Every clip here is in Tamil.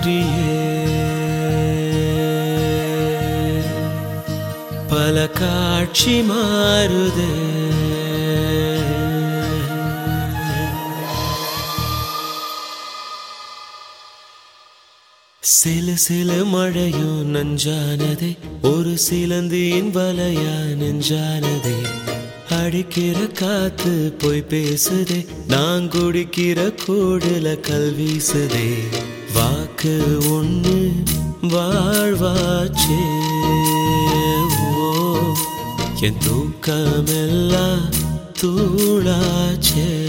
சுற்றியே பல காட்சி மாறுதே சில சில மழையும் நஞ்சானதே ஒரு சிலந்தியின் வலையா நெஞ்சானதே அடிக்கிற காத்து போய் பேசுதே நான் குடிக்கிற கூடுல கல் வீசுதே வாக்கு ஒண்ணு வாழ்வாச்சே ஓ என் தூக்கமெல்லாம் தூளாச்சே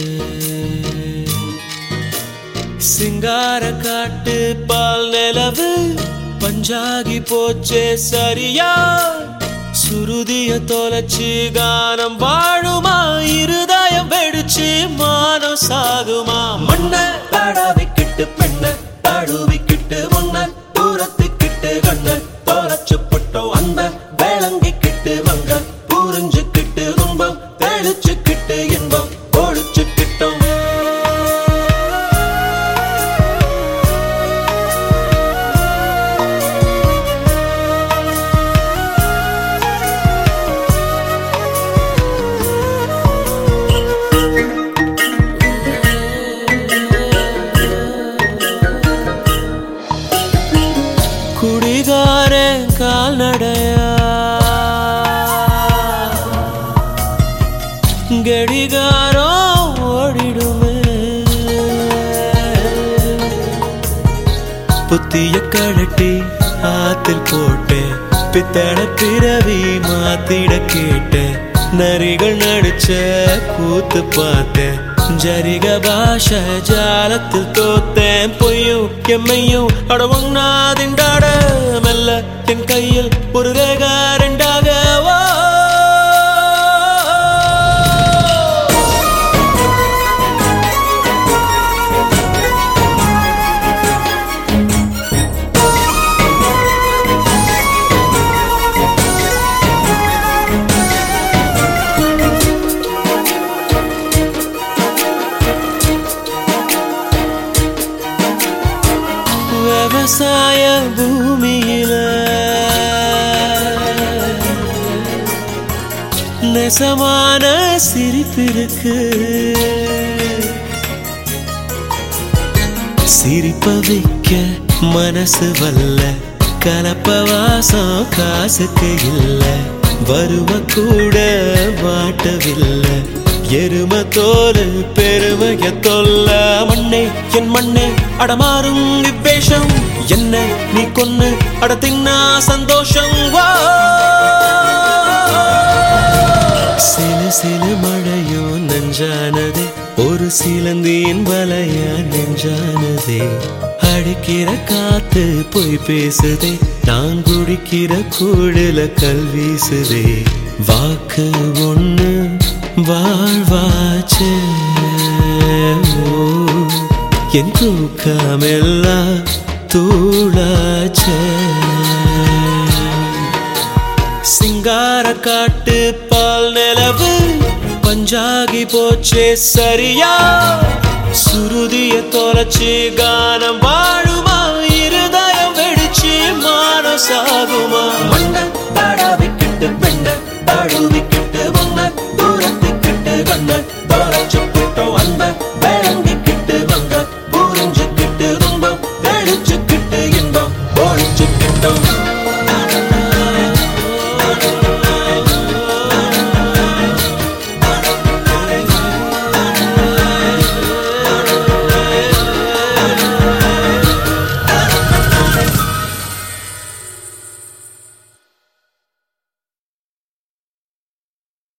சிங்கார காட்டு பால் நிலவு பஞ்சாகி போச்சே சரியா சுருதிய தொலைச்சு கானம் வாழுமா இருதயம் வெடிச்சு மானம் சாகுமா மண்ண பாடாவிக்கிட்டு பெண்ண பாடுவிக்கிட்டு முன்ன தூரத்துக்கிட்டு கண்ண தொலைச்சு பட்டோம் அந்த வேளங்கிக்கிட்டு வங்க புரிஞ்சுக்கிட்டு துன்பம் தெளிச்சுக்கிட்டு இன்பம் ஒழிச்சுக்கிட்டோம் குடிகாரன் கால்நடையா கடிகாரம் ஓடிடுமே புத்திய கழட்டி ஆத்தில் போட்டேன் பித்தள பிறவி மாத்திட கேட்டேன் நரிகள் நடிச்ச கூத்து பார்த்தேன் ஜரிக பாஷ ஜாலத்தில் தோத்தேன் பொய்யும் எம்மையும் அடவொன்னாதிண்டாட மெல்ல என் கையில் ஒரு ரேகா ரெண்டாக வா விவசாய பூமியில நெசமான சிரிப்பிருக்கு சிரிப்ப வைக்க மனசு வல்ல கலப்ப வாசம் காசுக்கு இல்ல வருவ கூட வாட்டவில்லை எரும தோல் பெருமைய தொல்ல மண்ணே என் மண்ணே அடமாறும் இவ்வேஷம் என்ன நீ கொன்னு அட தின்னா சந்தோஷம் வா சில சில மழையோ நஞ்சானதே ஒரு சிலந்தியின் வலையா நெஞ்சானதே அடிக்கிற காத்து போய் பேசுதே நான் குடிக்கிற கூடுல கல் வீசுதே வாக்கு ஒண்ணு வாழ்வாச்சே ஓ, என் தூக்கமெல்லாம் தூளாச்சே சிங்கார காட்டு பால் நிலவு பஞ்சாகி போச்சே சரியா சுருதிய தொலைச்சு கானம் வாழும்